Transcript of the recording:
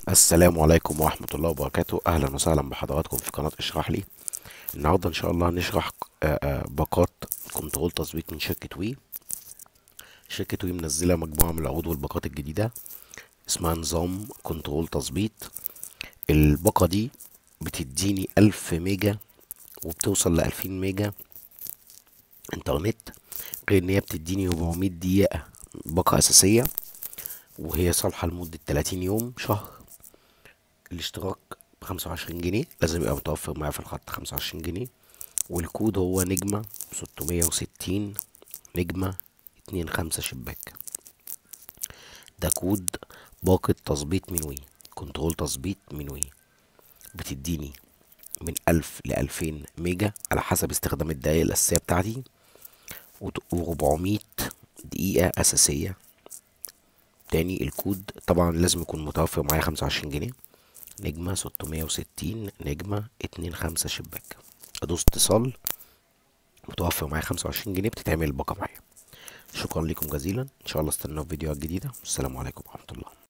السلام عليكم ورحمة الله وبركاته أهلا وسهلا بحضراتكم في قناة اشرح لي النهاردة إن شاء الله هنشرح آه، آه، باقات كنترول تظبيط من شركة وي شركة وي منزلة مجموعة من العروض والباقات الجديدة اسمها نظام كنترول تظبيط الباقة دي بتديني ألف ميجا وبتوصل لألفين ميجا انترنت غير ان هي بتديني 400 دقيقة باقة أساسية وهي صالحة لمدة 30 يوم شهر الاشتراك بخمسة وعشرين جنيه لازم يبقى متوفر معايا في الخط خمسة وعشرين جنيه والكود هو نجمة ستمية وستين نجمة اتنين خمسة شباك ده كود باقة تظبيط من وي كنترول تظبيط من وي بتديني من ألف لألفين ميجا على حسب استخدام الدقايق الأساسية بتاعتي وربعمية دقيقة أساسية تاني الكود طبعا لازم يكون متوفر معايا خمسة وعشرين جنيه نجمة ستمية وستين نجمة اتنين خمسة شباك ادوس اتصال متوفر معايا خمسة وعشرين جنيه بتتعمل الباقة معايا شكرا لكم جزيلا ان شاء الله استنوا في فيديوهات جديدة والسلام عليكم ورحمة الله